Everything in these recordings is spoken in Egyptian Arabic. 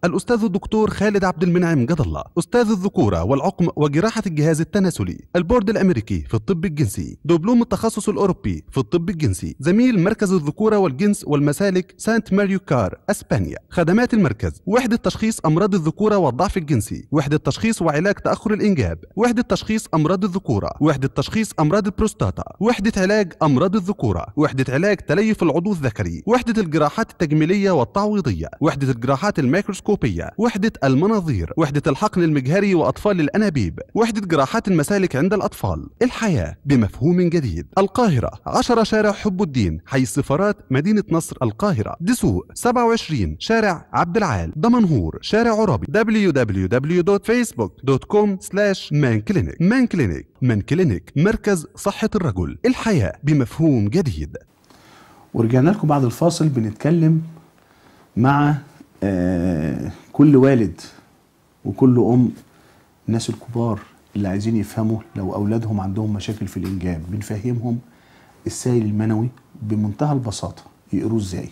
الأستاذ الدكتور خالد عبد المنعم جد الله أستاذ الذكورة والعقم وجراحة الجهاز التناسلي البورد الأمريكي في الطب الجنسي دبلوم التخصص الأوروبي في الطب الجنسي زميل مركز الذكورة والجنس والمسالك سانت ماريو كار أسبانيا خدمات المركز وحدة تشخيص أمراض الذكورة والضعف الجنسي وحدة تشخيص وعلاج تأخر الإنجاب وحدة تشخيص أمراض الذكورة وحدة تشخيص أمراض البروستاتا وحدة علاج أمراض الذكورة وحدة علاج تليف العضو الذكري وحدة الجراحات التجميلية والتعويضية وحدة الجراحات الميكروسكوبية وحدة المناظير وحدة الحقن المجهري وأطفال الأنابيب وحدة جراحات المسالك عند الأطفال الحياة بمفهوم جديد القاهرة 10 شارع حب الدين حي السفارات مدينة نصر القاهرة دسوق 27 شارع عبد العال دمنهور شارع عرابي www.facebook.com مان كلينيك مان كلينيك مان كلينيك مركز صحة الرجل الحياة بمفهوم جديد ورجعنا لكم بعد الفاصل بنتكلم مع آه كل والد وكل ام الناس الكبار اللي عايزين يفهموا لو اولادهم عندهم مشاكل في الانجاب بنفهمهم السائل المنوي بمنتهى البساطه يقروه ازاي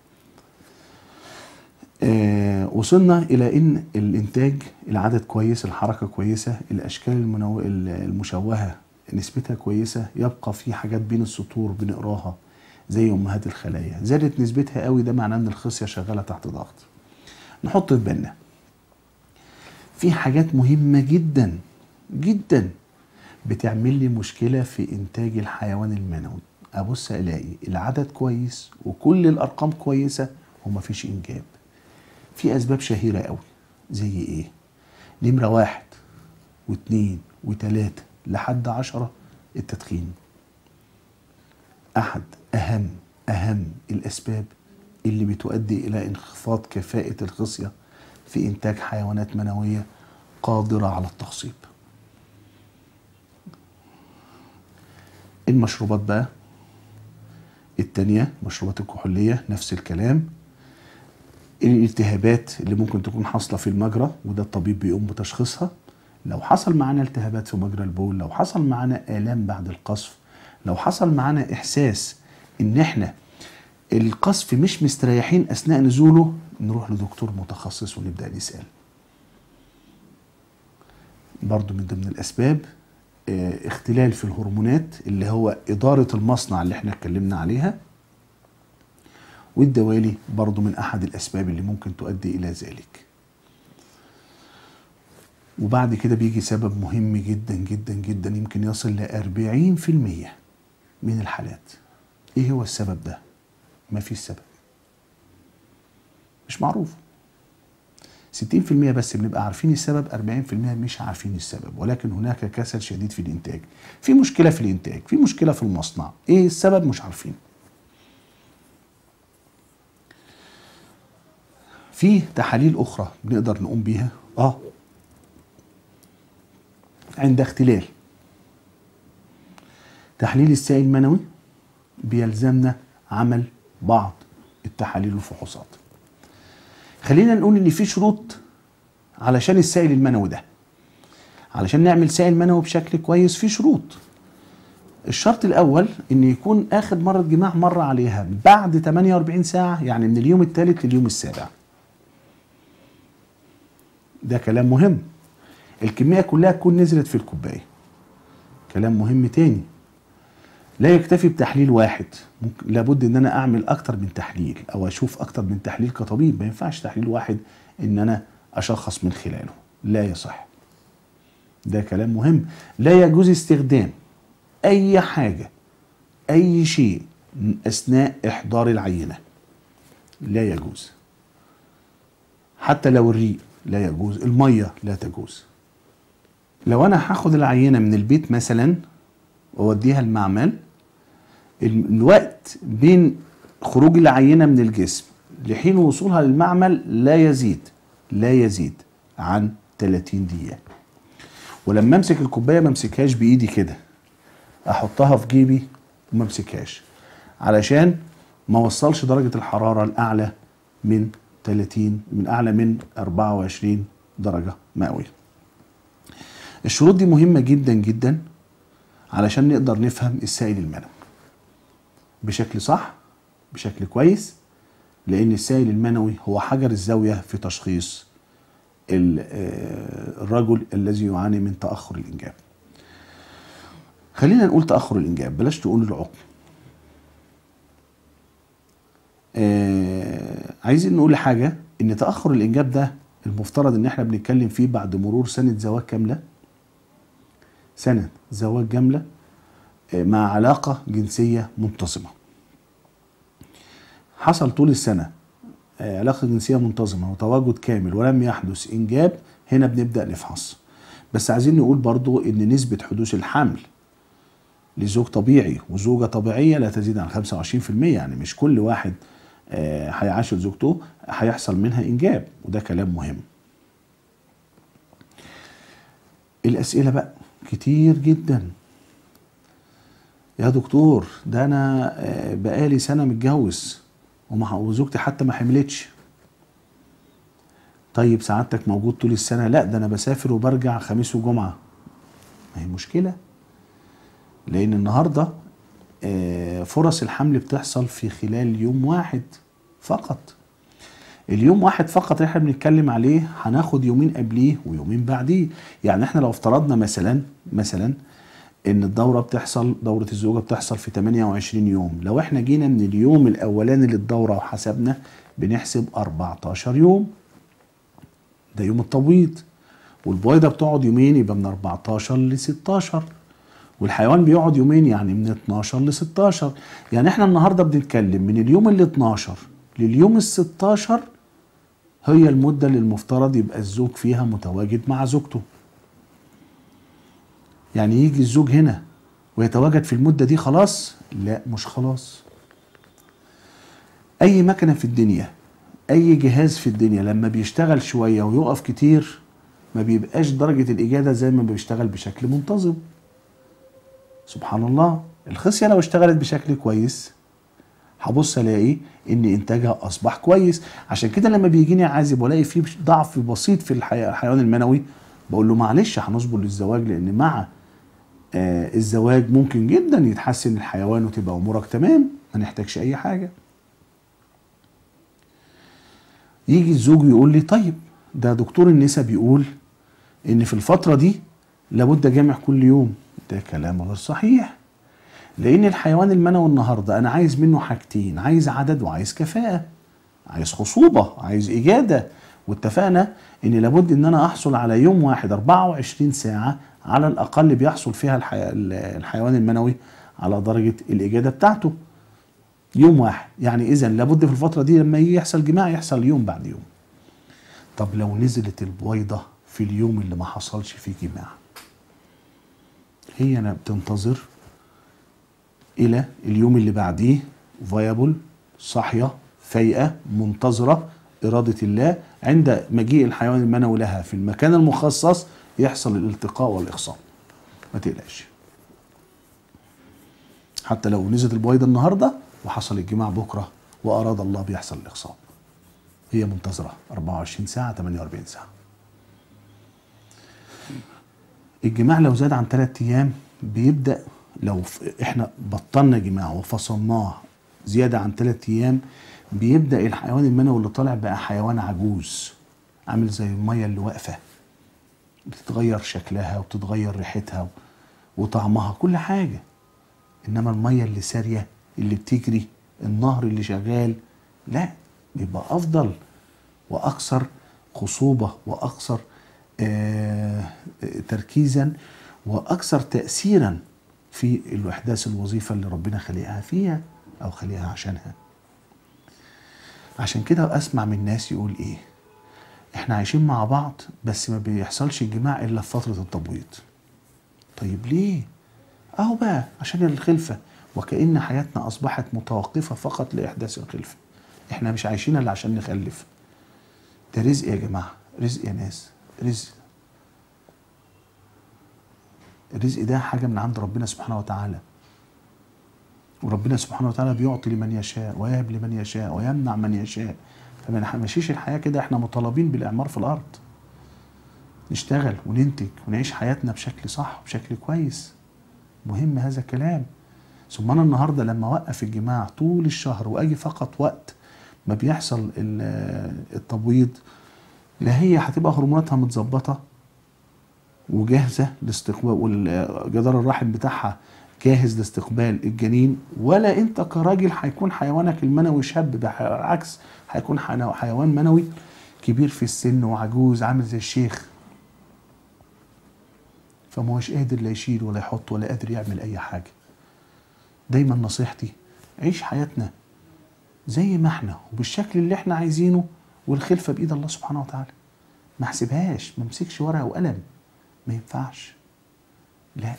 آه وصلنا الى ان الانتاج العدد كويس الحركه كويسه الاشكال المنو... المشوهه نسبتها كويسه يبقى في حاجات بين السطور بنقراها زي امهات الخلايا زادت نسبتها قوي ده معناه ان الخصيه شغاله تحت ضغط نحط في بالنا في حاجات مهمه جدا جدا بتعمل لي مشكله في انتاج الحيوان المنوي ابص الاقي العدد كويس وكل الارقام كويسه ومفيش انجاب في اسباب شهيره قوي زي ايه نمره واحد واثنين وثلاثه لحد عشرة التدخين احد اهم اهم الاسباب اللي بتؤدي الى انخفاض كفاءه الخصيه في انتاج حيوانات منويه قادره على التخصيب المشروبات بقى التانية مشروبات الكحولية نفس الكلام الالتهابات اللي ممكن تكون حاصلة في المجرى وده الطبيب بيقوم بتشخيصها لو حصل معانا التهابات في مجرى البول لو حصل معانا آلام بعد القصف لو حصل معانا إحساس إن إحنا القصف مش مستريحين أثناء نزوله نروح لدكتور متخصص ونبدأ نسأل برضو من ضمن الأسباب اه اختلال في الهرمونات اللي هو إدارة المصنع اللي احنا اتكلمنا عليها والدوالي برضو من أحد الأسباب اللي ممكن تؤدي إلى ذلك وبعد كده بيجي سبب مهم جدا جدا جدا يمكن يصل ل 40% من الحالات ايه هو السبب ده ما فيش سبب مش معروف 60% بس بنبقى عارفين السبب 40% مش عارفين السبب ولكن هناك كسل شديد في الانتاج في مشكله في الانتاج في مشكله في المصنع ايه السبب مش عارفين في تحاليل اخرى بنقدر نقوم بيها اه عند اختلال تحليل السائل المنوي بيلزمنا عمل بعض التحاليل والفحوصات خلينا نقول ان في شروط علشان السائل المنوي ده علشان نعمل سائل منوي بشكل كويس في شروط الشرط الاول ان يكون اخد مره جماع مره عليها بعد 48 ساعه يعني من اليوم الثالث لليوم السابع ده كلام مهم الكميه كلها تكون نزلت في الكوبايه كلام مهم تاني لا يكتفي بتحليل واحد ممكن لابد ان انا اعمل اكتر من تحليل او اشوف اكتر من تحليل كطبيب ما ينفعش تحليل واحد ان انا اشخص من خلاله لا يصح ده كلام مهم لا يجوز استخدام اي حاجه اي شيء اثناء احضار العينه لا يجوز حتى لو الريق لا يجوز الميه لا تجوز لو انا هاخد العينه من البيت مثلا واوديها المعمل الوقت بين خروج العينه من الجسم لحين وصولها للمعمل لا يزيد لا يزيد عن 30 دقيقه ولما امسك الكوبايه ما امسكهاش بايدي كده احطها في جيبي وما امسكهاش علشان ما وصلش درجه الحراره الاعلى من 30 من اعلى من 24 درجه مئويه الشروط دي مهمه جدا جدا علشان نقدر نفهم السائل المنوي بشكل صح بشكل كويس لان السائل المنوي هو حجر الزاويه في تشخيص ال- آه، الرجل الذي يعاني من تاخر الانجاب خلينا نقول تاخر الانجاب بلاش تقول العقم آه عايزين نقول حاجه ان تاخر الانجاب ده المفترض ان احنا بنتكلم فيه بعد مرور سنه زواج كامله سنه زواج كامله آه، مع علاقه جنسيه منتظمه حصل طول السنه آه، علاقه جنسيه منتظمه وتواجد كامل ولم يحدث انجاب هنا بنبدا نفحص بس عايزين نقول برضو ان نسبه حدوث الحمل لزوج طبيعي وزوجة طبيعية لا تزيد عن 25% يعني مش كل واحد آه، هيعاشر زوجته هيحصل منها إنجاب وده كلام مهم الأسئلة بقى كتير جدا يا دكتور ده أنا آه، بقالي سنة متجوز ومع- وزوجتي حتى ما حملتش طيب سعادتك موجود طول السنة لا ده أنا بسافر وبرجع خميس وجمعة ما هي مشكلة لان النهارده آه، فرص الحمل بتحصل في خلال يوم واحد فقط اليوم واحد فقط اللي احنا بنتكلم عليه هناخد يومين قبليه ويومين بعديه يعني احنا لو افترضنا مثلا مثلا ان الدوره بتحصل دوره الزوجه بتحصل في 28 يوم لو احنا جينا من اليوم الاولاني للدوره وحسبنا بنحسب 14 يوم ده يوم التبويض والبويضه بتقعد يومين يبقى من 14 ل 16 والحيوان بيقعد يومين يعني من 12 ل 16 يعني احنا النهارده بنتكلم من اليوم ال 12 لليوم ال 16 هي المده اللي المفترض يبقى الزوج فيها متواجد مع زوجته يعني يجي الزوج هنا ويتواجد في المده دي خلاص لا مش خلاص اي مكنه في الدنيا اي جهاز في الدنيا لما بيشتغل شويه ويقف كتير ما بيبقاش درجه الاجاده زي ما بيشتغل بشكل منتظم سبحان الله الخصيه لو اشتغلت بشكل كويس هبص الاقي ان انتاجها اصبح كويس عشان كده لما بيجيني عازب والاقي فيه ضعف بسيط في الحي- الحيوان المنوي بقول له معلش هنصبر للزواج لان مع آه الزواج ممكن جدا يتحسن الحيوان وتبقى امورك تمام ما نحتاجش اي حاجه يجي الزوج يقول لي طيب ده دكتور النساء بيقول ان في الفتره دي لابد جامع كل يوم ده كلام غير صحيح لان الحيوان المنوي النهارده انا عايز منه حاجتين عايز عدد وعايز كفاءه عايز خصوبه عايز اجاده واتفقنا ان لابد ان انا احصل على يوم واحد 24 ساعه على الاقل بيحصل فيها الحي... الحيوان المنوي على درجه الاجاده بتاعته يوم واحد يعني اذا لابد في الفتره دي لما يجي يحصل جماع يحصل يوم بعد يوم طب لو نزلت البويضه في اليوم اللي ما حصلش فيه جماع هي أنا بتنتظر الى اليوم اللي بعديه فايبل صاحيه فايقه منتظره اراده الله عند مجيء الحيوان المنوي لها في المكان المخصص يحصل الالتقاء والاخصاب ما تقلقش حتى لو نزلت البويضه النهارده وحصل الجماع بكره واراد الله بيحصل الاخصاب هي منتظره 24 ساعه 48 ساعه الجماع لو زاد عن 3 ايام بيبدا لو ف- احنا بطلنا جماع وفصلناه زياده عن 3 ايام بيبدا الحيوان المنوي اللي طالع بقى حيوان عجوز عامل زي الميه اللي واقفه بتتغير شكلها وبتتغير ريحتها وطعمها كل حاجه انما الميه اللي ساريه اللي بتجري النهر اللي شغال لا بيبقى افضل واكثر خصوبه واكثر آه، آه، تركيزا واكثر تاثيرا في الاحداث الوظيفه اللي ربنا خلقها فيها او خلقها عشانها عشان كده اسمع من الناس يقول ايه احنا عايشين مع بعض بس ما بيحصلش الجماع الا في فتره التبويض طيب ليه اهو بقى عشان الخلفه وكأن حياتنا اصبحت متوقفه فقط لاحداث الخلفه احنا مش عايشين الا عشان نخلف ده رزق يا جماعه رزق يا ناس رزق الرزق ده حاجه من عند ربنا سبحانه وتعالى وربنا سبحانه وتعالى بيعطي لمن يشاء ويهب لمن يشاء ويمنع من يشاء فما نمشيش الحياه كده احنا مطالبين بالاعمار في الارض نشتغل وننتج ونعيش حياتنا بشكل صح وبشكل كويس مهم هذا الكلام ثم انا النهارده لما اوقف الجماع طول الشهر واجي فقط وقت ما بيحصل ال- التبويض لا هي هتبقى هرموناتها متظبطه وجاهزه لاستقبال والجدار الرحم بتاعها جاهز لاستقبال الجنين ولا انت كراجل هيكون حيوانك المنوي شاب بالعكس هيكون حنا- حيوان منوي كبير في السن وعجوز عامل زي الشيخ فما هوش قادر لا يشيل ولا يحط ولا قادر يعمل اي حاجه دايما نصيحتي عيش حياتنا زي ما احنا وبالشكل اللي احنا عايزينه والخلفه بايد الله سبحانه وتعالى ما احسبهاش ما امسكش ورقه وقلم ما ينفعش لا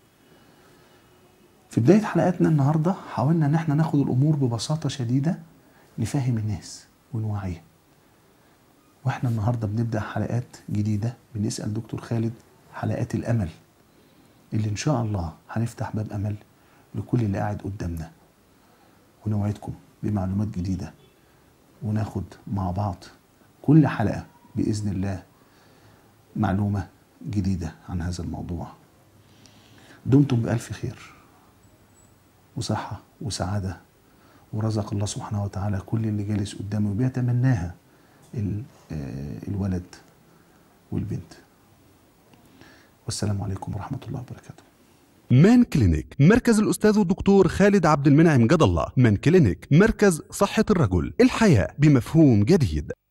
في بدايه حلقاتنا النهارده حاولنا ان احنا ناخد الامور ببساطه شديده نفهم الناس ونوعيها واحنا النهارده بنبدا حلقات جديده بنسال دكتور خالد حلقات الامل اللي ان شاء الله هنفتح باب امل لكل اللي قاعد قدامنا ونوعدكم بمعلومات جديده وناخد مع بعض كل حلقه باذن الله معلومه جديده عن هذا الموضوع دمتم بالف خير وصحه وسعاده ورزق الله سبحانه وتعالى كل اللي جالس قدامه وبيتمناها ال- آه، الولد والبنت والسلام عليكم ورحمه الله وبركاته مان كلينيك مركز الأستاذ الدكتور خالد عبد المنعم جد الله مان كلينيك مركز صحة الرجل الحياة بمفهوم جديد